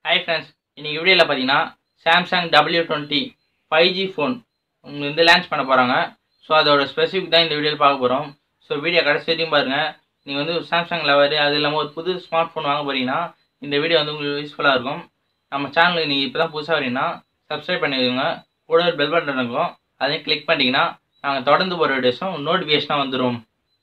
hi friends இன்னைக்கு வீடியோவில் பார்த்தீங்கன்னா Samsung W twenty five G phone உங்களுக்கு வந்து லான்ச் பண்ண போகிறாங்க ஸோ அதோட ஸ்பெசிஃபிக் தான் இந்த வீடியோவில் பார்க்க போகிறோம் ஸோ வீடியோ கடைசி வரையும் பாருங்கள் நீங்கள் வந்து சாம்சங் லவர் அது இல்லாமல் ஒரு புது ஸ்மார்ட் ஃபோன் வாங்க போகிறீங்கன்னா இந்த வீடியோ வந்து உங்களுக்கு யூஸ்ஃபுல்லாக இருக்கும் நம்ம சேனலுக்கு நீங்கள் இப்போ தான் புதுசாக வரீங்கன்னா சப்ஸ்கிரைப் பண்ணிக்கோங்க கூட ஒரு பெல் பட்டன் இருக்கும் அதையும் கிளிக் பண்ணிட்டீங்கன்னா நாங்கள் தொடர்ந்து போகிற வீடியோஸும் நோட்டிஃபிகேஷனாக வந்துடும்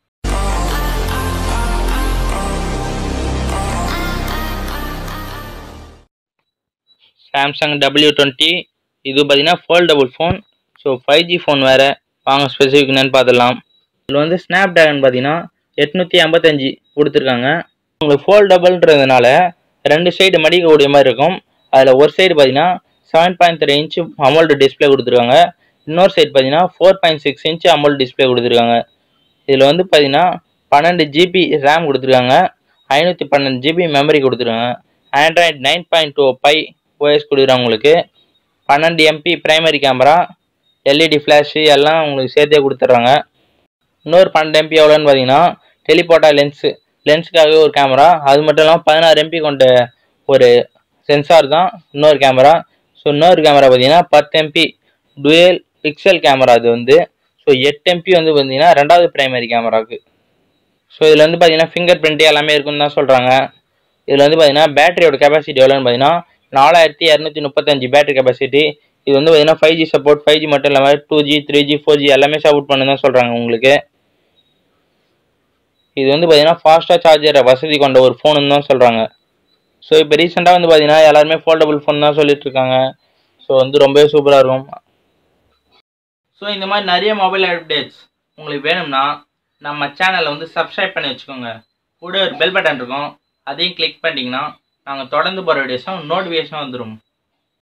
சாம்சங் டபிள்யூ டுவெண்ட்டி இது பார்த்தீங்கன்னா foldable phone so five G phone வேறு வாங்க ஸ்பெசிஃபிக் என்னன்னு பார்த்துடலாம் இதில் வந்து ஸ்னாப் ட்ராகன் பார்த்தீங்கன்னா எட்நூற்றி ஐம்பத்தஞ்சு கொடுத்துருக்காங்க உங்களுக்கு ஃபோல்டபுள்ன்றதுனால ரெண்டு சைடு மடிக்கக்கூடிய மாதிரி இருக்கும் அதில் ஒரு சைடு பார்த்தீங்கன்னா seven point three inch AMOLED display கொடுத்துருக்காங்க இன்னொரு சைடு பார்த்தீங்கன்னா four point six inch AMOLED display கொடுத்துருக்காங்க இதில் வந்து பார்த்தீங்கன்னா பன்னெண்டு ஜிபி ரேம் கொடுத்துருக்காங்க ஐநூற்றி பன்னெண்டு ஜிபி மெமரி கொடுத்துருக்காங்க Android nine point two pie OS கொடுக்குறாங்க உங்களுக்கு பன்னெண்டு MP primary camera LED flash எல்லாம் உங்களுக்கு சேர்த்தே கொடுத்துட்றாங்க இன்னொரு பன்னெண்டு எம்பி எவ்வளோன்னு பார்த்தீங்கன்னா டெலிபோட்டா லென்ஸு லென்ஸுக்காகவே ஒரு கேமரா அது மட்டும் இல்லாமல் பதினாறு எம்பி கொண்ட ஒரு சென்சார் தான் இன்னொரு கேமரா ஸோ இன்னொரு கேமரா பார்த்தீங்கன்னா பத்து எம்பி டுவெல் பிக்சல் கேமரா அது வந்து ஸோ எட்டு எம்பி வந்து பார்த்தீங்கன்னா ரெண்டாவது பிரைமரி கேமராவுக்கு ஸோ இதில் வந்து பார்த்தீங்கன்னா ஃபிங்கர் பிரிண்ட் எல்லாமே இருக்குன்னு தான் சொல்கிறாங்க இதில் வந்து பார்த்தீங்கன்னா பேட்டரியோட கெப்பாசிட்டி எவ்வளோன்னு பார்த்தீங்கன்னா நாலாயிரத்தி இரநூத்தி முப்பத்தஞ்சு பேட்டரி கெப்பாசிட்டி இது வந்து பார்த்தீங்கன்னா five G support five G மட்டும் இல்லாமல் two G three G four G எல்லாமே சப்போர்ட் பண்ணு தான் சொல்கிறாங்க உங்களுக்கு இது வந்து பார்த்தீங்கன்னா ஃபாஸ்ட்டாக சார்ஜர் வசதி கொண்ட ஒரு ஃபோனுன்னு தான் சொல்கிறாங்க ஸோ இப்போ ரீசெண்டாக வந்து பார்த்தீங்கன்னா எல்லாருமே ஃபோல்டபுள் ஃபோன் தான் சொல்லிட்டு இருக்காங்க ஸோ வந்து ரொம்பவே சூப்பராக இருக்கும் ஸோ இந்த மாதிரி நிறைய மொபைல் அப்டேட்ஸ் உங்களுக்கு வேணும்னா நம்ம சேனலை வந்து சப்ஸ்கிரைப் பண்ணி வச்சுக்கோங்க கூட ஒரு பெல் பட்டன் இருக்கும் அதையும் கிளிக் பண்ணிட்டீங்கன்னா நாங்கள் தொடர்ந்து போகிற வீடியோஸும் நோட்டிஃபிகேஷன் வந்துடும்